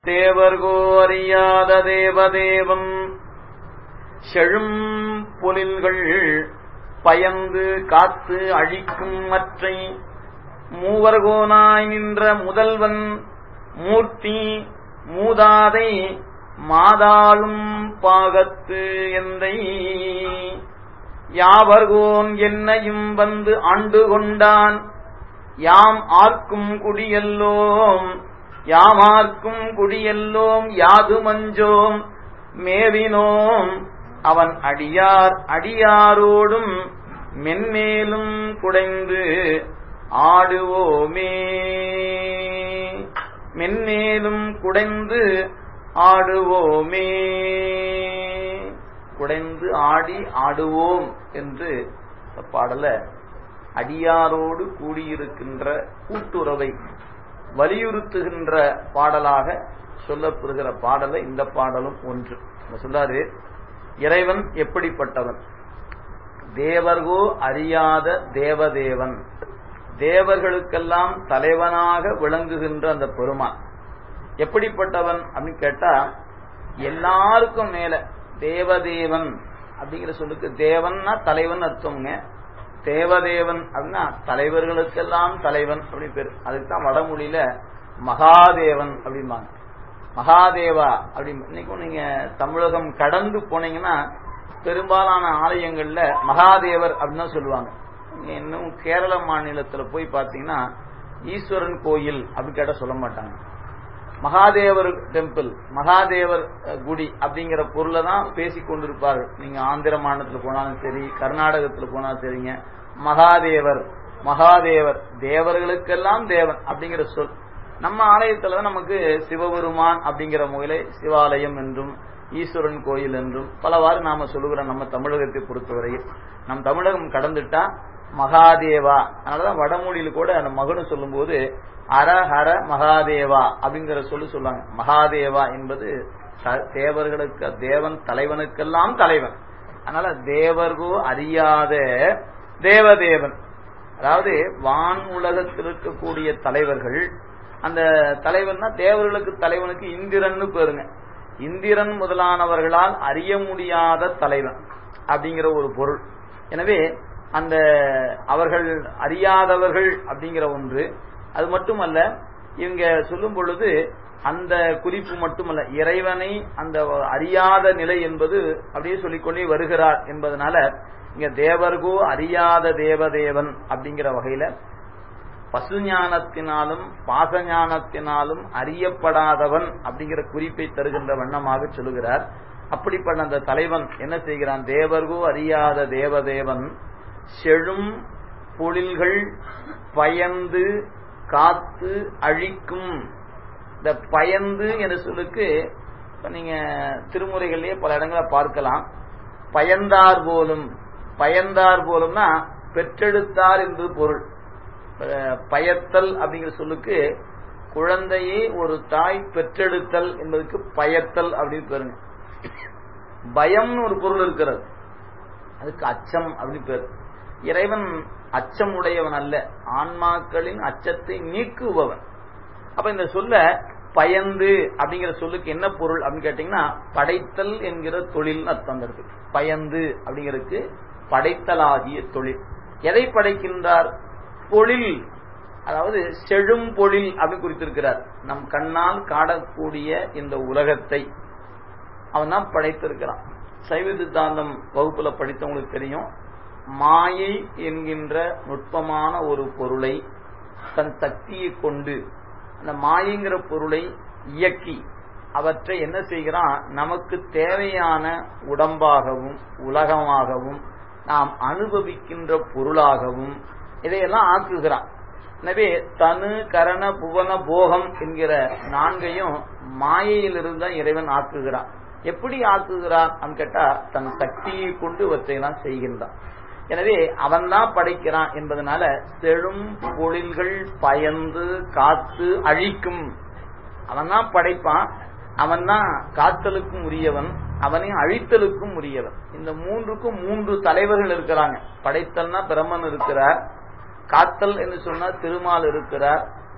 தேவர்கோ அறியாத தேவதேவன் செழும் பொலில்கள் பயந்து காத்து அழிக்கும் மற்றை மூவர்கோனாய் நின்ற முதல்வன் மூர்த்தி மூதாதை மாதாளும் பாகத்து எந்தை யாவர்கோன் என்னையும் வந்து ஆண்டு கொண்டான் யாம் ஆர்க்கும் குடியல்லோம் யாமார்க்கும் குடியல்லோம் யாது மஞ்சோம் மேவினோம் அவன் அடியார் அடியாரோடும் மென்மேலும் குடைந்து ஆடுவோமே மென்மேலும் குடைந்து ஆடுவோமே குடைந்து ஆடி ஆடுவோம் என்று பாடல அடியாரோடு கூடியிருக்கின்ற கூட்டுறவை வலியுறுத்துகின்ற பாடலாக சொல்லப்படுகிற பாடல இந்த பாடலும் ஒன்று சொல்லாரு இறைவன் எப்படிப்பட்டவன் தேவர்கோ அறியாத தேவதேவன் தேவர்களுக்கெல்லாம் தலைவனாக விளங்குகின்ற அந்த பெருமான் எப்படிப்பட்டவன் அப்படின்னு கேட்டா எல்லாருக்கும் மேல தேவதேவன் அப்படிங்கிற சொல்லுக்கு தேவன்னா தலைவன் அர்த்தம்ங்க தேவதேவன் அப்படின்னா தலைவர்களுக்கெல்லாம் தலைவன் அப்படின்னு பேரு அதுக்கு தான் வடமொழியில மகாதேவன் அப்படிம்பாங்க மகாதேவா அப்படி இன்னைக்கும் நீங்க தமிழகம் கடந்து போனீங்கன்னா பெரும்பாலான ஆலயங்கள்ல மகாதேவர் அப்படின்னு தான் சொல்லுவாங்க நீங்க இன்னும் கேரள மாநிலத்துல போய் பாத்தீங்கன்னா ஈஸ்வரன் கோயில் அப்படின்னு கேட்ட சொல்ல மாட்டாங்க மகாதேவர் டெம்பிள் மகாதேவர் குடி அப்படிங்கிற பொருளை தான் பேசி கொண்டிருப்பார்கள் நீங்க ஆந்திர மாநிலத்தில் போனாலும் சரி கர்நாடகத்தில் போனாலும் சரிங்க மகாதேவர் மகாதேவர் தேவர்களுக்கெல்லாம் தேவன் அப்படிங்கிற சொல் நம்ம ஆலயத்துல தான் நமக்கு சிவபெருமான் அப்படிங்கிற முறையில சிவாலயம் என்றும் ஈஸ்வரன் கோயில் என்றும் பலவாறு நாம சொல்லுகிறோம் நம்ம தமிழகத்தை பொறுத்தவரையில் நம் தமிழகம் கடந்துட்டா மகாதேவா அதனாலதான் வடமொழியில் கூட அந்த மகனு சொல்லும் போது அர ஹர மகாதேவா அப்படிங்கிற சொல்லு சொல்லுவாங்க மகாதேவா என்பது தேவர்களுக்கு தேவன் தலைவனுக்கெல்லாம் தலைவன் அதனால தேவர்கோ அறியாத தேவதேவன் அதாவது வான் உலகத்தில் இருக்கக்கூடிய தலைவர்கள் அந்த தலைவன்னா தேவர்களுக்கு தலைவனுக்கு இந்திரன்னு பேருங்க இந்திரன் முதலானவர்களால் அறிய முடியாத தலைவன் அப்படிங்கிற ஒரு பொருள் எனவே அந்த அவர்கள் அறியாதவர்கள் அப்படிங்கிற ஒன்று அது மட்டுமல்ல இவங்க சொல்லும் பொழுது அந்த குறிப்பு மட்டுமல்ல இறைவனை அந்த அறியாத நிலை என்பது அப்படியே சொல்லிக்கொண்டே வருகிறார் என்பதனால இங்க தேவர்கோ அறியாத தேவதேவன் அப்படிங்கிற வகையில பசு ஞானத்தினாலும் பாச ஞானத்தினாலும் அறியப்படாதவன் அப்படிங்கிற குறிப்பை தருகின்ற வண்ணமாக சொல்லுகிறார் அப்படிப்பட்ட அந்த தலைவன் என்ன செய்கிறான் தேவர்கோ அறியாத தேவதேவன் செழும் பொழில்கள் பயந்து காத்து அழிக்கும் இந்த பயந்து என்ற சொல்லுக்கு நீங்க திருமுறைகளிலேயே பல இடங்களை பார்க்கலாம் பயந்தார் போலும் பயந்தார் போலும்னா பெற்றெடுத்தார் என்று பொருள் பயத்தல் அப்படிங்கிற சொல்லுக்கு குழந்தையை ஒரு தாய் பெற்றெடுத்தல் என்பதுக்கு பயத்தல் அப்படின்னு பேருங்க பயம்னு ஒரு பொருள் இருக்கிறது அதுக்கு அச்சம் அப்படின்னு பேரு இறைவன் அச்சம் உடையவன் அல்ல ஆன்மாக்களின் அச்சத்தை நீக்குபவன் அப்ப இந்த சொல்ல பயந்து அப்படிங்கிற சொல்லுக்கு என்ன பொருள் அப்படின்னு கேட்டீங்கன்னா படைத்தல் என்கிற தொழில் அர்த்தம் இருக்கு பயந்து அப்படிங்கிறதுக்கு படைத்தலாகிய தொழில் எதை படைக்கின்றார் பொழில் அதாவது செழும் பொழில் அப்படின்னு குறித்திருக்கிறார் நம் கண்ணால் காணக்கூடிய இந்த உலகத்தை அவன் தான் படைத்திருக்கிறான் சைவ சித்தாந்தம் வகுப்புல படித்தவங்களுக்கு தெரியும் மாயை என்கின்ற நுட்பமான ஒரு பொருளை தன் சக்தியை கொண்டு அந்த மாயங்கிற பொருளை இயக்கி அவற்றை என்ன செய்கிறான் நமக்கு தேவையான உடம்பாகவும் உலகமாகவும் நாம் அனுபவிக்கின்ற பொருளாகவும் இதையெல்லாம் ஆக்குகிறான் எனவே தனு கரண புவன போகம் என்கிற நான்கையும் மாயையிலிருந்து தான் இறைவன் ஆக்குகிறான் எப்படி ஆக்குகிறான் கேட்டா தன் சக்தியை கொண்டு இவற்றையெல்லாம் செய்கின்றான் எனவே அவன் தான் படைக்கிறான் என்பதனால செழும் பொழில்கள் பயந்து காத்து அழிக்கும் அவன் தான் படைப்பான் அவன் தான் காத்தலுக்கும் உரியவன் அவனையும் அழித்தலுக்கும் உரியவன் இந்த மூன்றுக்கும் மூன்று தலைவர்கள் இருக்கிறாங்க படைத்தல்னா பிரம்மன் இருக்கிறார் காத்தல் என்று சொன்னா திருமால் இருக்கிறார்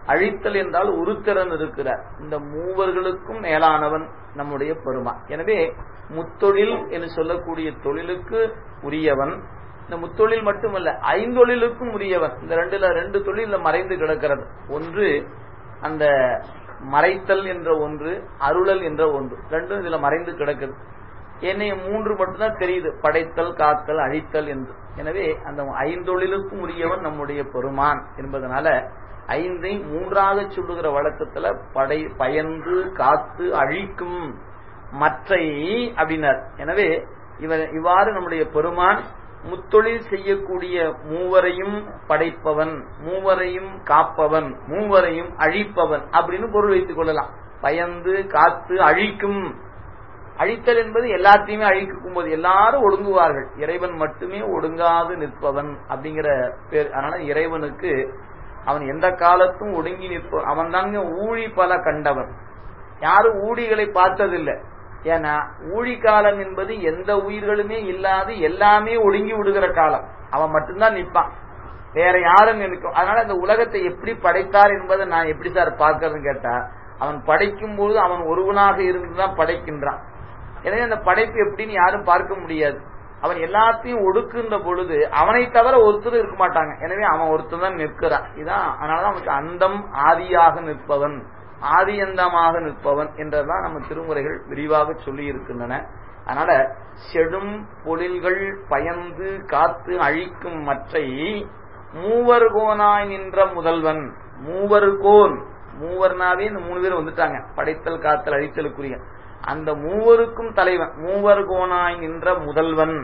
அழித்தல் என்றால் உருத்திரன் இருக்கிறார் இந்த மூவர்களுக்கும் மேலானவன் நம்முடைய பெருமா எனவே முத்தொழில் என்று சொல்லக்கூடிய தொழிலுக்கு உரியவன் இந்த முத்தொழில் மட்டுமல்ல ஐந்தொழிலுக்கும் உரியவன் இந்த ரெண்டுல ரெண்டு தொழில மறைந்து கிடக்கிறது ஒன்று அந்த மறைத்தல் என்ற ஒன்று அருளல் என்ற ஒன்று ரெண்டும் இதுல மறைந்து கிடக்குது என்னை மூன்று மட்டும்தான் தெரியுது படைத்தல் காத்தல் அழித்தல் என்று எனவே அந்த ஐந்தொழிலுக்கும் உரியவன் நம்முடைய பெருமான் என்பதனால ஐந்தை மூன்றாக சொல்லுகிற வழக்கத்துல படை பயந்து காத்து அழிக்கும் மற்றை அப்படின்னார் எனவே இவர் இவ்வாறு நம்முடைய பெருமான் முத்தொழில் செய்யக்கூடிய மூவரையும் படைப்பவன் மூவரையும் காப்பவன் மூவரையும் அழிப்பவன் அப்படின்னு பொருள் வைத்துக் கொள்ளலாம் பயந்து காத்து அழிக்கும் அழித்தல் என்பது எல்லாத்தையுமே அழிக்கும் போது எல்லாரும் ஒடுங்குவார்கள் இறைவன் மட்டுமே ஒடுங்காது நிற்பவன் அப்படிங்கிற பேர் அதனால இறைவனுக்கு அவன் எந்த காலத்தும் ஒடுங்கி நிற்பவன் அவன் தாங்க ஊழி பல கண்டவன் யாரும் ஊழிகளை பார்த்ததில்லை ஏன்னா ஊழி காலம் என்பது எந்த உயிர்களுமே இல்லாது எல்லாமே ஒடுங்கி விடுகிற காலம் அவன் மட்டும்தான் நிற்பான் வேற யாரும் நிற்கும் அதனால இந்த உலகத்தை எப்படி படைத்தார் என்பதை நான் எப்படி சார் பார்க்கறதுன்னு கேட்டா அவன் படைக்கும் போது அவன் ஒருவனாக இருந்துதான் படைக்கின்றான் எனவே அந்த படைப்பு எப்படின்னு யாரும் பார்க்க முடியாது அவன் எல்லாத்தையும் ஒடுக்குன்ற பொழுது அவனை தவிர ஒருத்தர் இருக்க மாட்டாங்க எனவே அவன் ஒருத்தர் தான் நிற்கிறான் இதான் அதனாலதான் அவனுக்கு அந்தம் ஆதியாக நிற்பவன் ஆதியந்தமாக நிற்பவன் என்றதான் நம்ம திருமுறைகள் விரிவாக சொல்லி இருக்கின்றன அதனால செடும் பொழில்கள் பயந்து காத்து அழிக்கும் மற்றை மூவர் கோனாய் நின்ற முதல்வன் மூவர் கோன் மூவர்னாவே இந்த மூணு பேர் வந்துட்டாங்க படைத்தல் காத்தல் அழித்தலுக்குரிய அந்த மூவருக்கும் தலைவன் மூவர் கோனாய் நின்ற முதல்வன்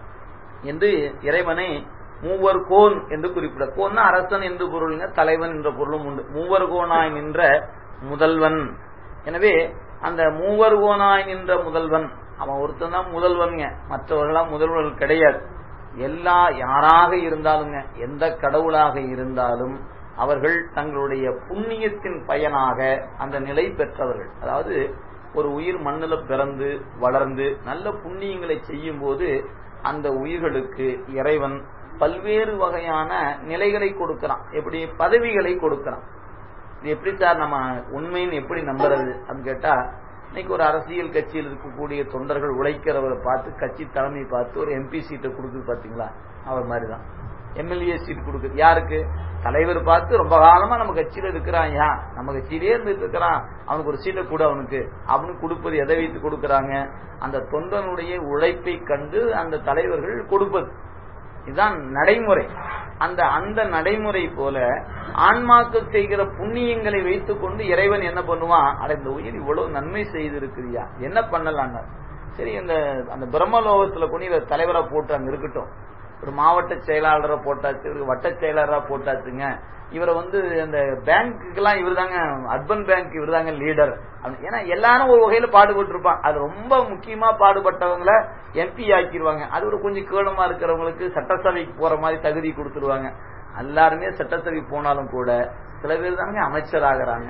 என்று இறைவனை மூவர் கோன் என்று குறிப்பிட கோன்னா அரசன் என்று பொருளுங்க தலைவன் என்ற பொருளும் உண்டு மூவர் கோனாய் நின்ற முதல்வன் எனவே அந்த மூவர் கோனாய் நின்ற முதல்வன் அவன் ஒருத்தன் தான் முதல்வன்ங்க மற்றவர்களாம் முதல்வர்கள் கிடையாது எல்லா யாராக இருந்தாலுங்க எந்த கடவுளாக இருந்தாலும் அவர்கள் தங்களுடைய புண்ணியத்தின் பயனாக அந்த நிலை பெற்றவர்கள் அதாவது ஒரு உயிர் மண்ணில் பிறந்து வளர்ந்து நல்ல புண்ணியங்களை செய்யும் போது அந்த உயிர்களுக்கு இறைவன் பல்வேறு வகையான நிலைகளை கொடுக்கிறான் எப்படி பதவிகளை கொடுக்கிறான் இது எப்படி சார் நம்ம உண்மைன்னு எப்படி நம்புறது அப்படின்னு கேட்டா இன்னைக்கு ஒரு அரசியல் கட்சியில் இருக்கக்கூடிய தொண்டர்கள் உழைக்கிறவரை பார்த்து கட்சி தலைமை பார்த்து ஒரு எம்பி சீட்டை கொடுக்குது பாத்தீங்களா அவர் மாதிரிதான் எம்எல்ஏ சீட் கொடுக்குது யாருக்கு தலைவர் பார்த்து ரொம்ப காலமா நம்ம கட்சியில இருக்கிறான் யா நம்ம கட்சியிலே இருந்துட்டு இருக்கிறான் அவனுக்கு ஒரு சீட்டை கூட அவனுக்கு அவனுக்கு கொடுப்பது எதை வைத்து கொடுக்கறாங்க அந்த தொண்டனுடைய உழைப்பை கண்டு அந்த தலைவர்கள் கொடுப்பது இதுதான் நடைமுறை அந்த அந்த நடைமுறை போல ஆன்மாக்கள் செய்கிற புண்ணியங்களை வைத்துக் கொண்டு இறைவன் என்ன பண்ணுவான் அட இந்த உயிர் இவ்வளவு நன்மை செய்திருக்கிறியா என்ன பண்ணலாம் சரி இந்த அந்த பிரம்மலோகத்துல கொண்டு இவர் தலைவரா போட்டு அங்க இருக்கட்டும் ஒரு மாவட்ட செயலாளரை போட்டாச்சு ஒரு வட்ட செயலாளரா போட்டாச்சுங்க இவரை வந்து அந்த பேங்க்குக்கெல்லாம் இவர் தாங்க அர்பன் பேங்க் இவர் தாங்க லீடர் ஏன்னா எல்லாரும் ஒரு வகையில பாடுபட்டு இருப்பான் அது ரொம்ப முக்கியமா பாடுபட்டவங்கள எம்பி ஆக்கிடுவாங்க அது ஒரு கொஞ்சம் கேளமா இருக்கிறவங்களுக்கு சட்டசபைக்கு போற மாதிரி தகுதி கொடுத்துருவாங்க எல்லாருமே சட்டசபை போனாலும் கூட சில பேர் தாங்க அமைச்சர் ஆகிறாங்க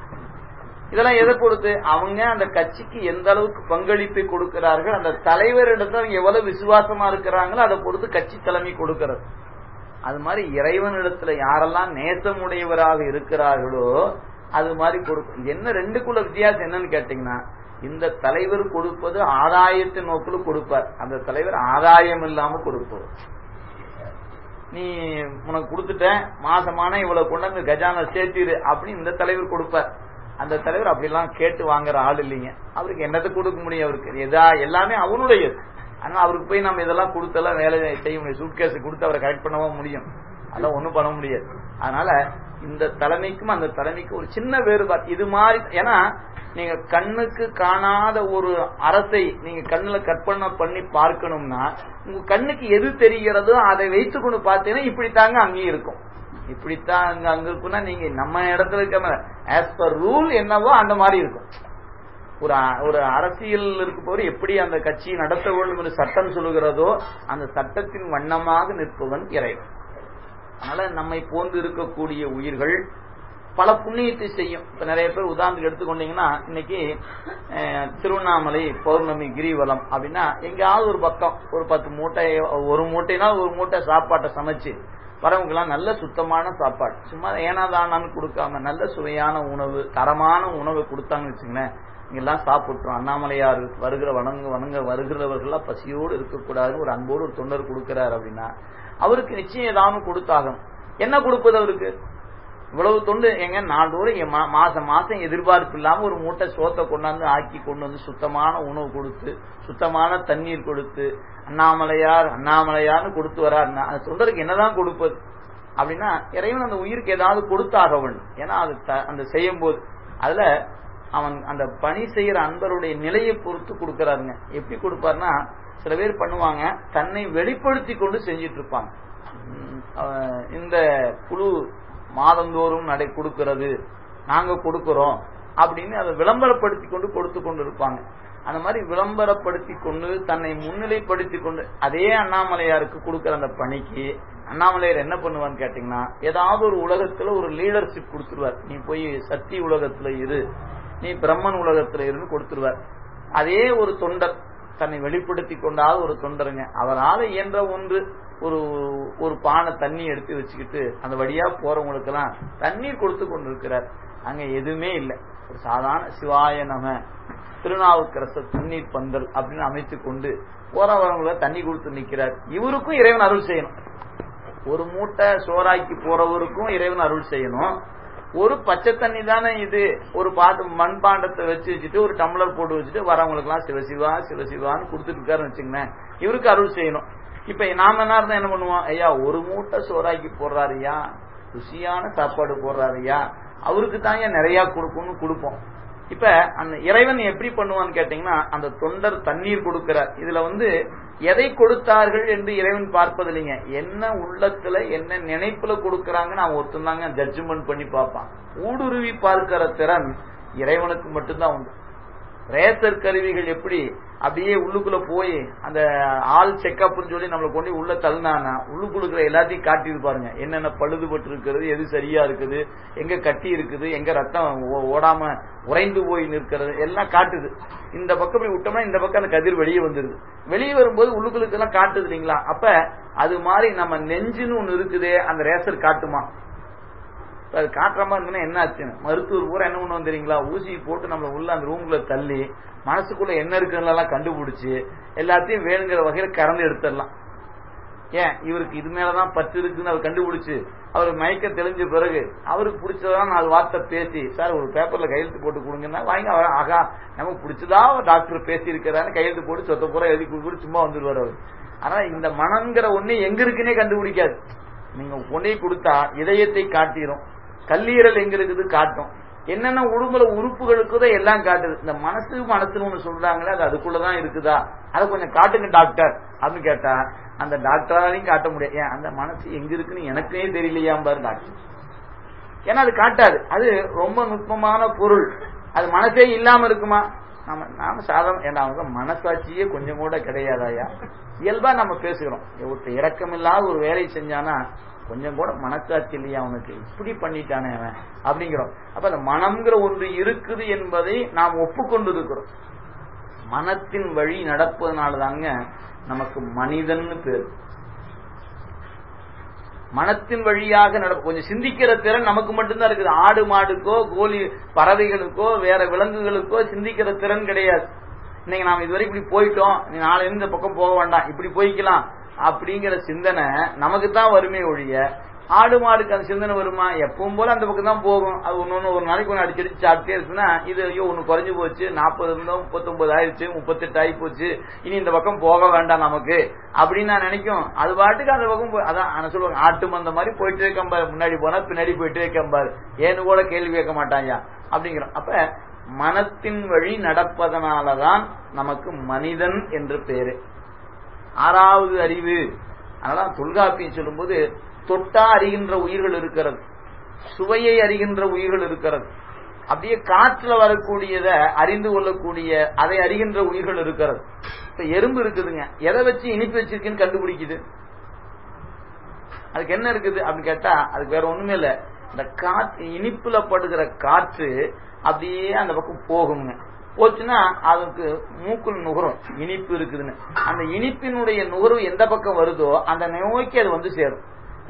இதெல்லாம் எதை பொறுத்து அவங்க அந்த கட்சிக்கு எந்த அளவுக்கு பங்களிப்பை கொடுக்கிறார்கள் அந்த தலைவரிடத்துல அவங்க எவ்வளவு விசுவாசமா இருக்கிறாங்களோ அதை பொறுத்து கட்சி தலைமை கொடுக்கிறது அது மாதிரி இறைவனிடத்துல யாரெல்லாம் நேசமுடையவராக இருக்கிறார்களோ அது மாதிரி கொடுக்கும் என்ன ரெண்டுக்குள்ள வித்தியாசம் என்னன்னு கேட்டீங்கன்னா இந்த தலைவர் கொடுப்பது ஆதாயத்தின் நோக்கில் கொடுப்பார் அந்த தலைவர் ஆதாயம் இல்லாம கொடுப்பார் நீ உனக்கு கொடுத்துட்டேன் மாசமான இவ்வளவு கொண்டாந்து கஜானா சேர்த்திரு அப்படின்னு இந்த தலைவர் கொடுப்பார் அந்த தலைவர் அப்படிலாம் கேட்டு வாங்குற ஆள் இல்லைங்க அவருக்கு என்னத்தை கொடுக்க முடியும் அவருக்கு எதா எல்லாமே அவனுடையது ஆனா அவருக்கு போய் நம்ம இதெல்லாம் கொடுத்தெல்லாம் வேலை செய்ய முடியும் சூட்கேஸ் கொடுத்து அவரை கரெக்ட் பண்ணவும் முடியும் அதெல்லாம் ஒண்ணும் பண்ண முடியாது அதனால இந்த தலைமைக்கும் அந்த தலைமைக்கும் ஒரு சின்ன வேறுபாடு இது மாதிரி ஏன்னா நீங்க கண்ணுக்கு காணாத ஒரு அரசை நீங்க கண்ணுல கற்பனை பண்ணி பார்க்கணும்னா உங்க கண்ணுக்கு எது தெரிகிறதோ அதை வைத்துக்கொண்டு பார்த்தீங்கன்னா இப்படித்தாங்க அங்கேயும் இருக்கும் இப்படித்தான் அங்க அங்க இருக்குன்னா நீங்க நம்ம இடத்துல இருக்க ஆஸ் பர் ரூல் என்னவோ அந்த மாதிரி இருக்கும் ஒரு ஒரு அரசியல் இருப்பவர் எப்படி அந்த கட்சியை நடத்த வேண்டும் என்று சட்டம் சொல்லுகிறதோ அந்த சட்டத்தின் வண்ணமாக நிற்பவன் இறைவன் அதனால நம்மை போன்று இருக்கக்கூடிய உயிர்கள் பல புண்ணியத்தை செய்யும் இப்ப நிறைய பேர் உதாரணத்துக்கு எடுத்துக்கொண்டீங்கன்னா இன்னைக்கு திருவண்ணாமலை பௌர்ணமி கிரிவலம் அப்படின்னா எங்கேயாவது ஒரு பக்கம் ஒரு பத்து மூட்டை ஒரு மூட்டைனா ஒரு மூட்டை சாப்பாட்டை சமைச்சு வரவங்கலாம் நல்ல சுத்தமான சாப்பாடு சும்மா ஏனாதானான்னு கொடுக்காம நல்ல சுவையான உணவு தரமான உணவை கொடுத்தாங்கன்னு வச்சுங்களேன் இங்கெல்லாம் சாப்பிட்டுரும் அண்ணாமலையார் வருகிற வணங்க வணங்க வருகிறவர்கள்லாம் பசியோடு இருக்கக்கூடாதுன்னு ஒரு அன்போடு ஒரு தொண்டர் கொடுக்கிறார் அப்படின்னா அவருக்கு நிச்சயம் ஏதாவது கொடுத்தாகும் என்ன கொடுப்பது அவருக்கு இவ்வளவு தொண்டு எங்க நாள்தோறும் மாசம் மாசம் எதிர்பார்ப்பு இல்லாம ஒரு மூட்டை சோத்தை கொண்டாந்து ஆக்கி கொண்டு வந்து சுத்தமான உணவு கொடுத்து சுத்தமான தண்ணீர் கொடுத்து அண்ணாமலையார் அண்ணாமலையார்னு கொடுத்து வராருன்னா அந்த தொண்டருக்கு என்னதான் கொடுப்பது அப்படின்னா இறைவன் அந்த உயிருக்கு ஏதாவது கொடுத்தாக வேண்டும் ஏன்னா அது அந்த செய்யும் போது அதுல அவன் அந்த பணி செய்யற அன்பருடைய நிலையை பொறுத்து கொடுக்கறாருங்க எப்படி கொடுப்பாருன்னா சில பேர் பண்ணுவாங்க தன்னை வெளிப்படுத்தி கொண்டு செஞ்சிட்டு இருப்பாங்க இந்த குழு மாதந்தோறும் நடை கொடுக்கிறது நாங்க கொடுக்கிறோம் அப்படின்னு அதை விளம்பரப்படுத்தி கொண்டு கொடுத்து கொண்டு இருப்பாங்க அந்த மாதிரி விளம்பரப்படுத்தி கொண்டு தன்னை முன்னிலைப்படுத்தி கொண்டு அதே அண்ணாமலையாருக்கு கொடுக்கிற அந்த பணிக்கு அண்ணாமலையார் என்ன பண்ணுவான்னு கேட்டீங்கன்னா ஏதாவது ஒரு உலகத்துல ஒரு லீடர்ஷிப் கொடுத்துருவார் நீ போய் சக்தி உலகத்துல இரு நீ பிரம்மன் உலகத்துல இருந்து கொடுத்துருவார் அதே ஒரு தொண்டர் தன்னை வெளிப்படுத்தி கொண்டாத ஒரு தொண்டருங்க அவரால் இயன்ற ஒன்று ஒரு ஒரு பானை தண்ணி எடுத்து வச்சுக்கிட்டு அந்த வழியா போறவங்களுக்கு எல்லாம் தண்ணீர் கொடுத்து கொண்டு இருக்கிறார் அங்க எதுவுமே இல்லை ஒரு சாதாரண சிவாய நம திருநாவுக்கரச தண்ணீர் பந்தல் அப்படின்னு அமைத்து கொண்டு போறவங்களை தண்ணி கொடுத்து நிக்கிறார் இவருக்கும் இறைவன் அருள் செய்யணும் ஒரு மூட்டை சோறாக்கி போறவருக்கும் இறைவன் அருள் செய்யணும் ஒரு பச்சை தண்ணி தானே இது ஒரு பாட்டு மண்பாண்டத்தை வச்சு வச்சுட்டு ஒரு டம்ளர் போட்டு வச்சுட்டு வரவங்களுக்கு எல்லாம் சிவசிவா சிவசிவான்னு கொடுத்துட்டு இருக்காருன்னு வச்சுங்களேன் இவருக்கு அருள் செய்யணும் இப்ப நாம என்ன இருந்தா என்ன பண்ணுவோம் ஐயா ஒரு மூட்டை சோறாக்கி போடுறாருயா ருசியான சாப்பாடு போடுறாருயா அவருக்கு தாங்க நிறைய கொடுக்கணும்னு கொடுப்போம் இப்ப அந்த இறைவன் எப்படி பண்ணுவான்னு கேட்டீங்கன்னா அந்த தொண்டர் தண்ணீர் கொடுக்கிறார் இதுல வந்து எதை கொடுத்தார்கள் என்று இறைவன் பார்ப்பது இல்லைங்க என்ன உள்ளத்துல என்ன நினைப்புல கொடுக்கறாங்கன்னு அவன் ஒருத்தந்தாங்க ஜட்ஜ்மெண்ட் பண்ணி பார்ப்பான் ஊடுருவி பார்க்கிற திறன் இறைவனுக்கு மட்டும்தான் உண்டு ரேசர் கருவிகள் எப்படி அப்படியே உள்ளுக்குள்ள போய் அந்த ஆள் செக்அப்னு சொல்லி நம்மளை கொண்டு உள்ள தள்ளினானா உள்ளுக்குள்ள எல்லாத்தையும் காட்டிது பாருங்க என்னென்ன பழுதுபட்டு இருக்கிறது எது சரியா இருக்குது எங்க கட்டி இருக்குது எங்க ரத்தம் ஓடாம உறைந்து போய் நிற்கிறது எல்லாம் காட்டுது இந்த பக்கம் இப்படி விட்டோம்னா இந்த பக்கம் அந்த கதிர் வெளியே வந்துருது வெளியே வரும்போது உள்ளுக்குள்ளுக்கு எல்லாம் காட்டுது இல்லைங்களா அப்ப அது மாதிரி நம்ம நெஞ்சுன்னு ஒண்ணு இருக்குதே அந்த ரேசர் காட்டுமா அது காட்டுற மாதிரி இருந்ததுன்னா என்ன ஆச்சுன்னு மருத்துவர் பூரா என்ன பண்ணுவோம் தெரியுங்களா ஊசி போட்டு நம்மள உள்ள அந்த ரூம்குள்ள தள்ளி மனசுக்குள்ள என்ன இருக்குன்னு கண்டுபிடிச்சு எல்லாத்தையும் வேணுங்கிற வகையில கறந்து எடுத்துடலாம் ஏன் இவருக்கு இது மேலதான் பத்து இருக்குன்னு அவர் கண்டுபிடிச்சு அவர் மயக்க தெளிஞ்ச பிறகு அவருக்கு பிடிச்சதான் நாலு வார்த்தை பேசி சார் ஒரு பேப்பர்ல கையெழுத்து போட்டு கொடுங்கன்னா வாங்கி அவர் ஆகா நமக்கு பிடிச்சதா டாக்டர் பேசி இருக்கிறான்னு கையெழுத்து போட்டு சொத்த பூரா எழுதி கொடுத்து சும்மா வந்துருவார் அவர் ஆனா இந்த மனங்கிற ஒண்ணு எங்க இருக்குன்னே கண்டுபிடிக்காது நீங்க பொண்ணை கொடுத்தா இதயத்தை காட்டிரும் கல்லீரல் எங்க இருக்குது காட்டும் என்னென்ன உடம்புல உறுப்புகளுக்குதோ எல்லாம் காட்டுது இந்த மனசு மனசுன்னு ஒண்ணு சொல்றாங்களே அது அதுக்குள்ளதான் இருக்குதா அதை கொஞ்சம் காட்டுங்க டாக்டர் அப்படின்னு கேட்டா அந்த டாக்டராலையும் காட்ட முடியாது ஏன் அந்த மனசு எங்க இருக்குன்னு எனக்கே தெரியலையாம் பாரு டாக்டர் ஏன்னா அது காட்டாது அது ரொம்ப நுட்பமான பொருள் அது மனசே இல்லாம இருக்குமா நாம நாம சாதாரண ஏன்னா அவங்க மனசாட்சியே கொஞ்சம் கூட கிடையாதாயா இயல்பா நம்ம பேசுகிறோம் ஒருத்தர் இரக்கம் இல்லாத ஒரு வேலையை செஞ்சானா கொஞ்சம் கூட மனசாட்சி இல்லையா அவனுக்கு இப்படி பண்ணிட்டானே அவன் அப்படிங்கிறோம் அப்ப அந்த மனம்ங்கிற ஒன்று இருக்குது என்பதை நாம் ஒப்புக்கொண்டு இருக்கிறோம் மனத்தின் வழி நடப்பதனால தாங்க நமக்கு மனிதன் பேர் மனத்தின் வழியாக நடக்கும் கொஞ்சம் சிந்திக்கிற திறன் நமக்கு மட்டும்தான் இருக்குது ஆடு மாடுக்கோ கோழி பறவைகளுக்கோ வேற விலங்குகளுக்கோ சிந்திக்கிற திறன் கிடையாது இன்னைக்கு நாம இதுவரை இப்படி போயிட்டோம் நாளை இந்த பக்கம் போக வேண்டாம் இப்படி போய்க்கலாம் அப்படிங்கிற சிந்தனை நமக்கு தான் வருமே ஒழிய ஆடு மாடுக்கு அந்த சிந்தனை வருமா எப்பவும் போல அந்த பக்கம் தான் போகும் அது ஒன்னு ஒரு நாளைக்கு ஒன்று அடிச்சடிச்சு சாப்பிட்டே இருக்குன்னா இது ஐயோ ஒன்னு குறைஞ்சு போச்சு நாற்பது இருந்தோம் முப்பத்தொன்பது ஆயிடுச்சு முப்பத்தெட்டு ஆகி போச்சு இனி இந்த பக்கம் போக வேண்டாம் நமக்கு அப்படின்னு நான் நினைக்கும் அது பாட்டுக்கு அந்த பக்கம் அதான் நான் சொல்லுவாங்க ஆட்டு மந்த மாதிரி போயிட்டு இருக்கம்பாரு முன்னாடி போனா பின்னாடி போயிட்டு இருக்கம்பாரு ஏன்னு கூட கேள்வி கேட்க மாட்டாங்க அப்படிங்கிறோம் அப்ப மனத்தின் வழி நடப்பதனாலதான் நமக்கு மனிதன் என்று பேரு ஆறாவது அறிவு அதனால தொல்காப்பியம் சொல்லும்போது தொட்டா அறிகின்ற உயிர்கள் இருக்கிறது சுவையை அறிகின்ற உயிர்கள் இருக்கிறது அப்படியே காற்றுல வரக்கூடியத அறிந்து கொள்ளக்கூடிய அதை அறிகின்ற உயிர்கள் இருக்கிறது இப்ப எறும்பு இருக்குதுங்க எதை வச்சு இனிப்பு வச்சிருக்குன்னு கண்டுபிடிக்குது அதுக்கு என்ன இருக்குது அப்படின்னு கேட்டா அதுக்கு வேற ஒண்ணுமே இல்ல இந்த காற்று இனிப்புல படுகிற காற்று அப்படியே அந்த பக்கம் போகுங்க போச்சுன்னா அதுக்கு மூக்குள் நுகரும் இனிப்பு இருக்குதுன்னு அந்த இனிப்பினுடைய நுகர்வு எந்த பக்கம் வருதோ அந்த நோக்கி அது வந்து சேரும்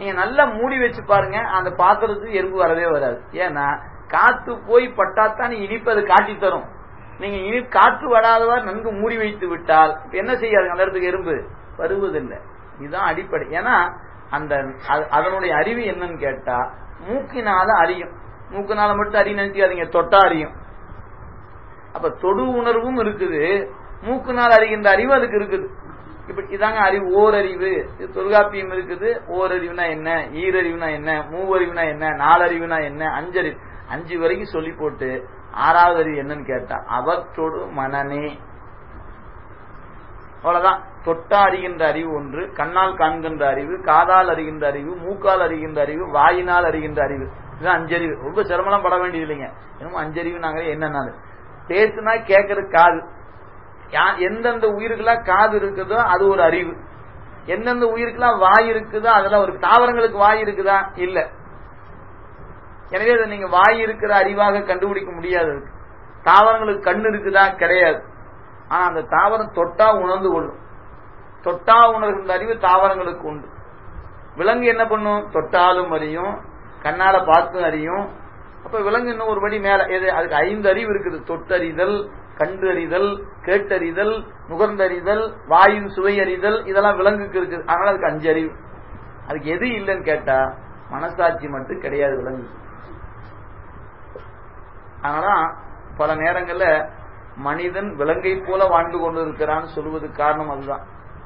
நீங்க நல்லா மூடி வச்சு பாருங்க அந்த பாத்திரத்துக்கு எறும்பு வரவே வராது ஏன்னா காத்து போய் பட்டாத்தான் இனிப்பு அது காட்டி தரும் நீங்க இனி காற்று வராதவாறு நன்கு மூடி வைத்து விட்டால் இப்ப என்ன செய்யாது அந்த இடத்துக்கு எறும்பு வருவதில்லை இதுதான் அடிப்படை ஏன்னா அந்த அது- அதனுடைய அறிவு என்னன்னு கேட்டா மூக்கினால அறியும் மூக்கினால மட்டும் அறியும் நினைச்சுக்காதீங்க தொட்டா அறியும் அப்ப தொடு உணர்வும் இருக்குது மூக்குனால் அறிகின்ற அறிவு அதுக்கு இருக்குது இப்ப இதாங்க அறிவு ஓரறிவு இது தொல்காப்பியம் இருக்குது ஓரறிவுனா என்ன ஈரறிவுனா என்ன மூவறிவுனா என்ன நாலறிவுனா என்ன அஞ்சறிவு அஞ்சு வரைக்கும் சொல்லி போட்டு ஆறாவது அறிவு என்னன்னு கேட்டா அவற்றோடு மனநே அவ்வளவுதான் தொட்டா அறிகின்ற அறிவு ஒன்று கண்ணால் காண்கின்ற அறிவு காதால் அறிகின்ற அறிவு மூக்கால் அறிகின்ற அறிவு வாயினால் அறிகின்ற அறிவு இதுதான் அஞ்சறிவு ரொம்ப சிரமம்லாம் பட வேண்டியது இல்லைங்க என்னமோ அஞ்சறிவு நாங்க என்னன்னா பேசுனா கேட்கறது காது யா- எந்தெந்த உயிருக்கெல்லாம் காது இருக்குதோ அது ஒரு அறிவு எந்தெந்த உயிருக்கெல்லாம் வாய் இருக்குதோ அதெல்லாம் ஒரு தாவரங்களுக்கு வாய் இருக்குதா இல்ல எனவே அதை நீங்க வாய் இருக்கிற அறிவாக கண்டுபிடிக்க முடியாது தாவரங்களுக்கு கண் இருக்குதா கிடையாது ஆனா அந்த தாவரம் தொட்டா உணர்ந்து கொள்ளும் தொட்டா உணர்கின்ற அறிவு தாவரங்களுக்கு உண்டு விலங்கு என்ன பண்ணும் தொட்டாலும் அறியும் கண்ணால பார்த்தும் அறியும் அப்ப விலங்கு இன்னும் ஒரு படி மேல எது அதுக்கு ஐந்து அறிவு இருக்குது தொட்டறிதல் கண்டு அறிதல் கேட்டறிதல் நுகர்ந்தறிதல் வாயின் சுவை அறிதல் இதெல்லாம் விலங்குக்கு இருக்குது அதனால அதுக்கு அஞ்சு அறிவு அதுக்கு எது இல்லைன்னு கேட்டா மனசாட்சி மட்டும் கிடையாது விலங்கு அதனாலதான் பல நேரங்கள்ல மனிதன் விலங்கை போல வாழ்ந்து கொண்டு இருக்கிறான்னு சொல்லுவதுக்கு காரணம் அதுதான்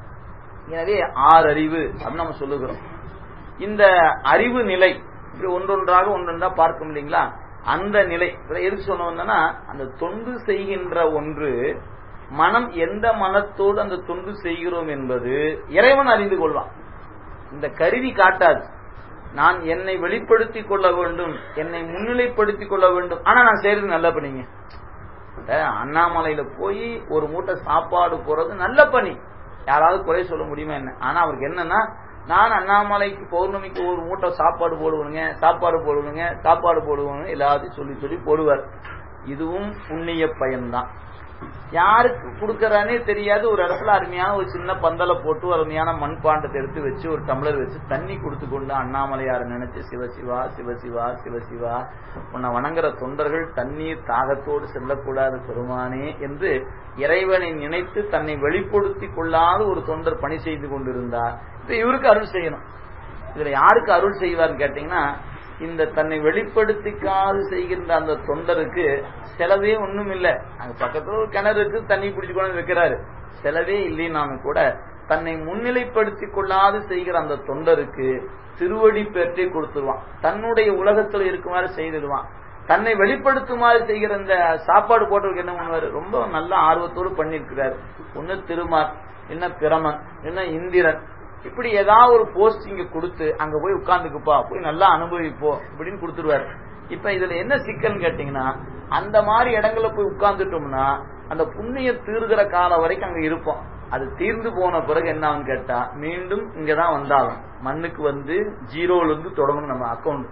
எனவே ஆறு அறிவு அப்படின்னு நம்ம சொல்லுகிறோம் இந்த அறிவு நிலை இப்படி ஒன்றொன்றாக ஒன்றொன்றா பார்க்க இல்லைங்களா அந்த நிலை இதை எதுக்கு சொன்ன வந்தேன்னா அந்த தொண்டு செய்கின்ற ஒன்று மனம் எந்த மனத்தோடு அந்த தொண்டு செய்கிறோம் என்பது இறைவன் அறிந்து கொள்வான் இந்த கருவி காட்டாது நான் என்னை வெளிப்படுத்திக் கொள்ள வேண்டும் என்னை முன்னிலைப்படுத்திக் கொள்ள வேண்டும் ஆனா நான் செய்யறது நல்ல பணிங்க இந்த அண்ணாமலையில போய் ஒரு மூட்டை சாப்பாடு போறது நல்ல பணி யாராவது குறை சொல்ல முடியுமா என்ன ஆனா அவருக்கு என்னன்னா நான் அண்ணாமலைக்கு பௌர்ணமிக்கு ஒரு மூட்டை சாப்பாடு போடுவேனுங்க சாப்பாடு போடுவேனுங்க சாப்பாடு போடுவேங்க எல்லாத்தையும் சொல்லி சொல்லி போடுவார் இதுவும் புண்ணிய பயன்தான் யாருக்கு கொடுக்கறானே தெரியாது ஒரு இடத்துல அருமையான ஒரு சின்ன பந்தலை போட்டு ஒரு அருமையான மண்பாண்டத்தை எடுத்து வச்சு ஒரு டம்ளர் வச்சு தண்ணி கொடுத்து கொண்டு அண்ணாமலையார் நினைச்சு சிவசிவா சிவசிவா சிவசிவா உன்னை வணங்குற தொண்டர்கள் தண்ணீர் தாகத்தோடு செல்லக்கூடாது பெருமானே என்று இறைவனை நினைத்து தன்னை வெளிப்படுத்திக் கொள்ளாத ஒரு தொண்டர் பணி செய்து கொண்டிருந்தார் இப்ப இவருக்கு அருள் செய்யணும் இதுல யாருக்கு அருள் செய்வார்னு கேட்டீங்கன்னா இந்த தன்னை வெளிப்படுத்திக்காது செய்கின்ற அந்த தொண்டருக்கு செலவே ஒண்ணும் இல்ல அங்க பக்கத்துல ஒரு கிணறு இருக்கு தண்ணி பிடிச்சு கொண்டு வைக்கிறாரு செலவே இல்லைனாலும் கூட தன்னை முன்னிலைப்படுத்திக் கொள்ளாது செய்கிற அந்த தொண்டருக்கு திருவடி பெற்றே கொடுத்துருவான் தன்னுடைய உலகத்துல இருக்குமாறு செய்திடுவான் தன்னை வெளிப்படுத்துமாறு செய்கிற இந்த சாப்பாடு போட்டவருக்கு என்ன பண்ணுவாரு ரொம்ப நல்ல ஆர்வத்தோடு பண்ணிருக்கிறாரு ஒன்னு திருமார் என்ன பிரமன் என்ன இந்திரன் இப்படி ஏதாவது ஒரு போஸ்டிங்க கொடுத்து அங்க போய் உட்கார்ந்துக்குப்பா போய் நல்லா அனுபவிப்போ இப்படின்னு கொடுத்துருவாரு இப்ப இதுல என்ன சிக்கல்னு கேட்டீங்கன்னா அந்த மாதிரி இடங்கள்ல போய் உட்கார்ந்துட்டோம்னா அந்த புண்ணிய தீர்கிற காலம் வரைக்கும் அங்க இருப்போம் அது தீர்ந்து போன பிறகு என்ன ஆகும்னு கேட்டா மீண்டும் இங்கதான் வந்தாலும் மண்ணுக்கு வந்து ஜீரோல இருந்து தொடங்கணும் நம்ம அக்கௌண்ட்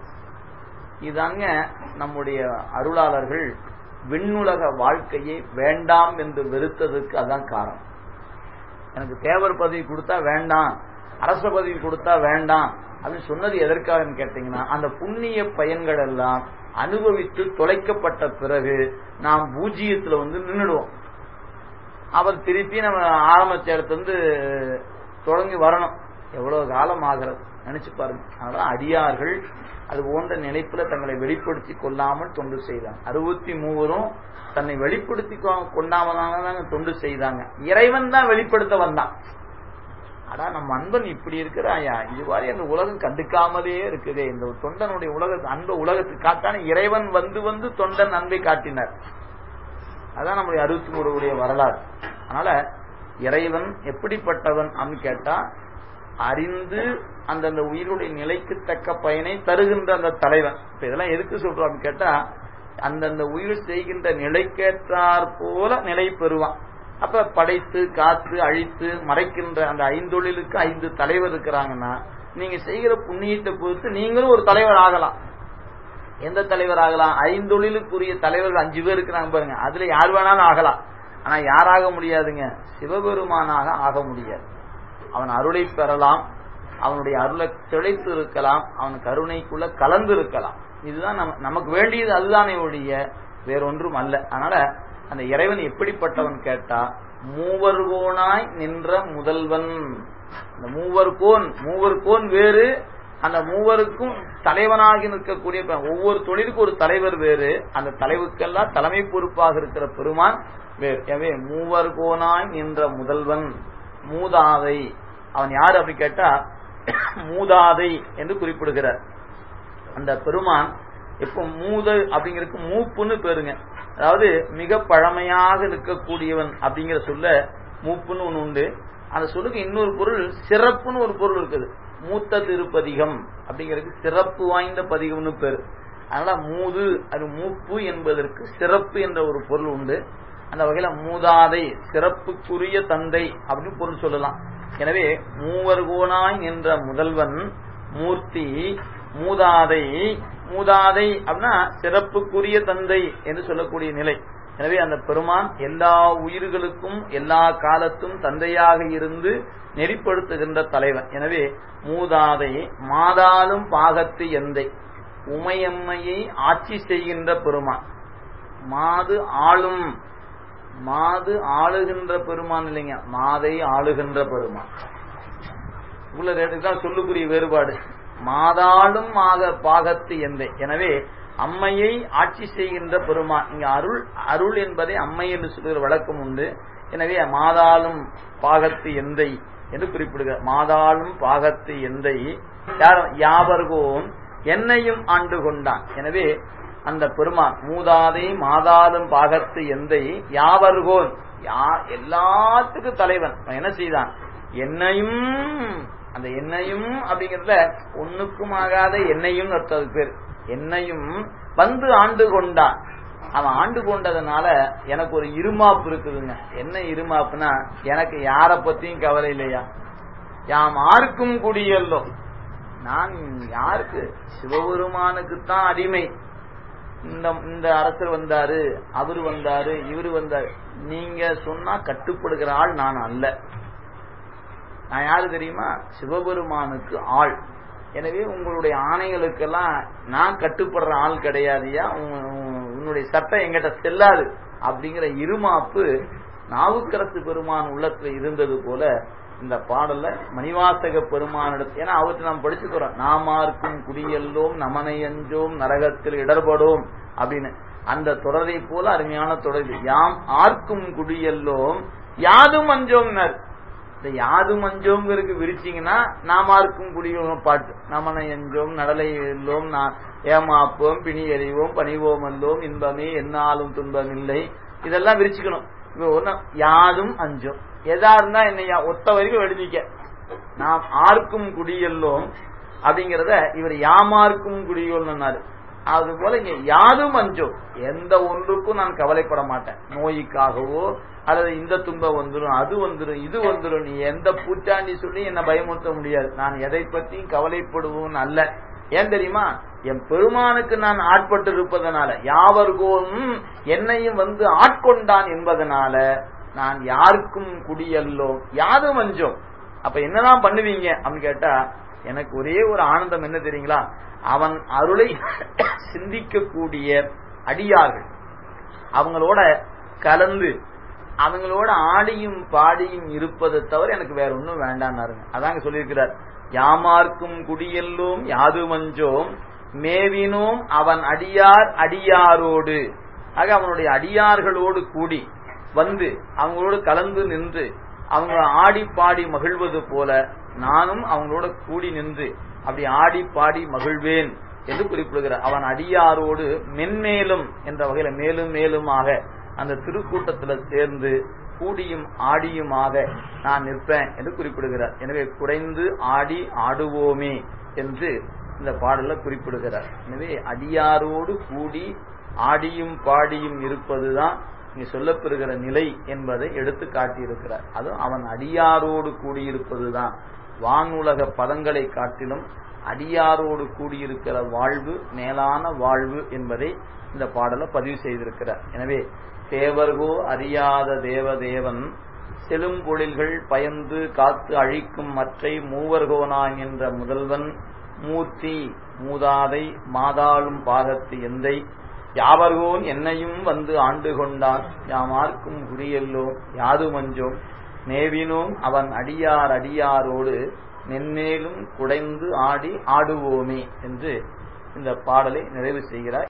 இதாங்க நம்முடைய அருளாளர்கள் விண்ணுலக வாழ்க்கையை வேண்டாம் என்று வெறுத்ததுக்கு அதான் காரணம் எனக்கு தேவர் பதவி கொடுத்தா வேண்டாம் அரச பதவி கொடுத்தா வேண்டாம் அப்படின்னு சொன்னது எதற்காகன்னு கேட்டீங்கன்னா அந்த புண்ணிய பயன்கள் எல்லாம் அனுபவித்து தொலைக்கப்பட்ட பிறகு நாம் பூஜ்ஜியத்துல வந்து நின்றுடுவோம் அவர் திருப்பி நம்ம ஆரம்பிச்ச இடத்துல இருந்து தொடங்கி வரணும் எவ்வளவு காலம் ஆகிறது நினைச்சு பாருங்க அதனால அடியார்கள் அது போன்ற நினைப்புல தங்களை வெளிப்படுத்தி கொள்ளாமல் தொண்டு செய்தாங்க அறுபத்தி மூவரும் தன்னை வெளிப்படுத்தி கொண்டாமதாங்க தொண்டு செய்தாங்க இறைவன் தான் வெளிப்படுத்த வந்தான் அடா நம்ம அன்பன் இப்படி இருக்கிறாயா இதுவாரி அந்த உலகம் கண்டுக்காமலே இருக்குதே இந்த தொண்டனுடைய உலக அன்ப உலகத்துக்கு காட்டான இறைவன் வந்து வந்து தொண்டன் அன்பை காட்டினார் அதான் நம்முடைய அறுபத்தி மூணுடைய வரலாறு அதனால இறைவன் எப்படிப்பட்டவன் அப்படின்னு கேட்டா அறிந்து அந்தந்த உயிருடைய நிலைக்கு தக்க பயனை தருகின்ற அந்த தலைவன் இப்ப இதெல்லாம் எதுக்கு சொல்றோம் அப்படின்னு கேட்டா அந்தந்த உயிர் செய்கின்ற நிலைக்கேற்றார் போல நிலை பெறுவான் அப்ப படைத்து காத்து அழித்து மறைக்கின்ற அந்த ஐந்தொழிலுக்கு ஐந்து தலைவர் இருக்கிறாங்கன்னா நீங்க செய்கிற புண்ணியத்தை பொறுத்து நீங்களும் ஒரு தலைவர் ஆகலாம் எந்த தலைவர் ஆகலாம் ஐந்தொழிலுக்குரிய தலைவர்கள் அஞ்சு பேர் இருக்கிறாங்க பாருங்க அதுல யார் வேணாலும் ஆகலாம் ஆனா யாராக முடியாதுங்க சிவபெருமானாக ஆக முடியாது அவன் அருளை பெறலாம் அவனுடைய அருளை திளைத்து இருக்கலாம் அவன் கருணைக்குள்ள கலந்து இருக்கலாம் இதுதான் நம்ம நமக்கு வேண்டியது அதுதானே ஒழிய வேறொன்றும் அல்ல அதனால அந்த இறைவன் எப்படிப்பட்டவன் கேட்டா மூவர்கோனாய் நின்ற முதல்வன் இந்த மூவர் கோன் மூவர் கோன் வேறு அந்த மூவருக்கும் தலைவனாகி நிற்கக்கூடிய ஒவ்வொரு தொழிலுக்கும் ஒரு தலைவர் வேறு அந்த தலைவுக்கெல்லாம் தலைமை பொறுப்பாக இருக்கிற பெருமான் வேறு எனவே மூவர் கோனாய் நின்ற முதல்வன் மூதாதை அவன் யார் அப்படி கேட்டா மூதாதை என்று குறிப்பிடுகிறார் அந்த பெருமான் இப்போ மூத அப்படிங்கிறதுக்கு மூப்புன்னு பேருங்க அதாவது மிக பழமையாக நிற்கக்கூடியவன் அப்படிங்கிற சொல்ல மூப்புன்னு ஒண்ணு உண்டு அந்த சொல்லுக்கு இன்னொரு பொருள் சிறப்புன்னு ஒரு பொருள் இருக்குது மூத்த திருப்பதிகம் அப்படிங்கிறதுக்கு சிறப்பு வாய்ந்த பதிகம்னு பேரு அதனால மூது அது மூப்பு என்பதற்கு சிறப்பு என்ற ஒரு பொருள் உண்டு அந்த வகையில மூதாதை சிறப்புக்குரிய தந்தை அப்படின்னு பொருள் சொல்லலாம் எனவே மூவர்கோனாய் நின்ற முதல்வன் மூர்த்தி மூதாதை மூதாதை அப்படின்னா சிறப்புக்குரிய தந்தை என்று சொல்லக்கூடிய நிலை எனவே அந்த பெருமான் எல்லா உயிர்களுக்கும் எல்லா காலத்தும் தந்தையாக இருந்து நெறிப்படுத்துகின்ற தலைவன் எனவே மூதாதை மாதாளும் பாகத்து எந்தை உமையம்மையை ஆட்சி செய்கின்ற பெருமான் மாது ஆளும் மாது ஆளுகின்ற பெருமான் இல்லைங்க மாதை ஆளுகின்ற பெருமான் உள்ள தான் சொல்லுக்குரிய வேறுபாடு மாதாளும் மாக பாகத்து எந்தை எனவே அம்மையை ஆட்சி செய்கின்ற பெருமான் இங்க அருள் அருள் என்பதை அம்மை என்று சொல்கிற வழக்கம் உண்டு எனவே மாதாளும் பாகத்து எந்தை என்று குறிப்பிடுக மாதாளும் பாகத்து எந்தை யாவர்கோன் என்னையும் ஆண்டு கொண்டான் எனவே அந்த பெருமான் மூதாதை மாதாளும் பாகத்து எந்தை யாவர்கோன் யா எல்லாத்துக்கும் தலைவன் என்ன செய்தான் என்னையும் அந்த எண்ணையும் அப்படிங்கறதுல ஒண்ணுக்கும் ஆகாத எண்ணையும் அர்த்தம் பேர் என்னையும் வந்து ஆண்டு கொண்டான் அவன் ஆண்டு கொண்டதுனால எனக்கு ஒரு இருமாப்பு இருக்குதுங்க என்ன இருமாப்புனா எனக்கு யார பத்தியும் கவலை இல்லையா யாம் ஆருக்கும் குடியல்லோ நான் யாருக்கு சிவபெருமானுக்கு தான் அடிமை இந்த இந்த அரசர் வந்தாரு அவரு வந்தாரு இவரு வந்தாரு நீங்க சொன்னா கட்டுப்படுகிற ஆள் நான் அல்ல நான் யாரு தெரியுமா சிவபெருமானுக்கு ஆள் எனவே உங்களுடைய ஆணைகளுக்கெல்லாம் நான் கட்டுப்படுற ஆள் கிடையாதுயா உன்னுடைய சட்டம் எங்கிட்ட செல்லாது அப்படிங்கிற இருமாப்பு நாவுக்கரசு பெருமான் உள்ளத்துல இருந்தது போல இந்த பாடல்ல மணிவாசக பெருமானிடத்து ஏன்னா அவர்கிட்ட நாம் படிச்சுக்கிறோம் நாமார்க்கும் குடியெல்லோம் நமனையஞ்சோம் நரகத்தில் இடர்படும் அப்படின்னு அந்த தொடரை போல அருமையான தொடர் யாம் ஆர்க்கும் குடியெல்லோம் யாதும் அஞ்சோம்னர் இந்த யாதும் அஞ்சோங்கிறதுக்கு விரிச்சிங்கன்னா நாமார்க்கும் குடியோம் பாட்டு நமனை அஞ்சோம் நடலை எல்லோம் நான் ஏமாப்போம் பிணி எறிவோம் பணிவோம் அல்லோம் இன்பமே என்னாலும் துன்பம் இல்லை இதெல்லாம் விரிச்சுக்கணும் இப்ப ஒன்னும் யாதும் அஞ்சோம் எதா இருந்தா என்னையா ஒத்த வரைக்கும் எழுதிக்க நாம் ஆர்க்கும் குடியெல்லோம் அப்படிங்கறத இவர் யாமார்க்கும் குடியோல்னாரு அது போல இங்க யாதும் அஞ்சோம் எந்த ஒன்றுக்கும் நான் கவலைப்பட மாட்டேன் நோய்க்காகவோ அல்லது இந்த துன்பம் வந்துடும் அது வந்துடும் இது வந்துடும் நீ எந்த பூச்சாண்டி சொல்லி என்ன பயமுறுத்த முடியாது நான் எதை பத்தியும் கவலைப்படுவோம் அல்ல ஏன் தெரியுமா என் பெருமானுக்கு நான் ஆட்பட்டு இருப்பதனால யாவர்கோனும் என்னையும் வந்து ஆட்கொண்டான் என்பதனால நான் யாருக்கும் குடியல்லோம் யாதும் அஞ்சோம் அப்ப என்னதான் பண்ணுவீங்க அப்படின்னு கேட்டா எனக்கு ஒரே ஒரு ஆனந்தம் என்ன தெரியுங்களா அவன் அருளை சிந்திக்கக்கூடிய அடியார்கள் அவங்களோட கலந்து அவங்களோட ஆடியும் பாடியும் இருப்பதை தவிர எனக்கு வேற ஒன்றும் வேண்டான்னாருங்க அதாங்க சொல்லியிருக்கிறார் யாமார்க்கும் குடியெல்லோம் யாதுமஞ்சோம் மேவினோம் அவன் அடியார் அடியாரோடு ஆக அவனுடைய அடியார்களோடு கூடி வந்து அவங்களோடு கலந்து நின்று அவங்க ஆடி பாடி மகிழ்வது போல நானும் அவங்களோட கூடி நின்று அப்படி ஆடி பாடி மகிழ்வேன் என்று குறிப்பிடுகிறார் அவன் அடியாரோடு மென்மேலும் என்ற வகையில மேலும் மேலுமாக அந்த திருக்கூட்டத்துல சேர்ந்து கூடியும் ஆடியுமாக நான் நிற்பேன் என்று குறிப்பிடுகிறார் எனவே குறைந்து ஆடி ஆடுவோமே என்று இந்த பாடல குறிப்பிடுகிறார் எனவே அடியாரோடு கூடி ஆடியும் பாடியும் இருப்பதுதான் இங்கு சொல்லப்பெறுகிற நிலை என்பதை எடுத்து காட்டியிருக்கிறார் அதுவும் அவன் அடியாரோடு கூடியிருப்பதுதான் வானுலக பதங்களை காட்டிலும் அடியாரோடு கூடியிருக்கிற வாழ்வு மேலான வாழ்வு என்பதை இந்த பாடல பதிவு செய்திருக்கிறார் எனவே தேவர்கோ அறியாத தேவதேவன் செழும்பொழில்கள் பயந்து காத்து அழிக்கும் மற்றை மூவர்கோனான் என்ற முதல்வன் மூர்த்தி மூதாதை மாதாளும் பாதத்து எந்தை யாவர்கோன் என்னையும் வந்து ஆண்டு கொண்டான் யாமார்க்கும் குறியல்லோம் யாதுமஞ்சோம் மேவினோம் அவன் அடியார் அடியாரோடு மென்மேலும் குடைந்து ஆடி ஆடுவோமே என்று இந்த பாடலை நிறைவு செய்கிறார்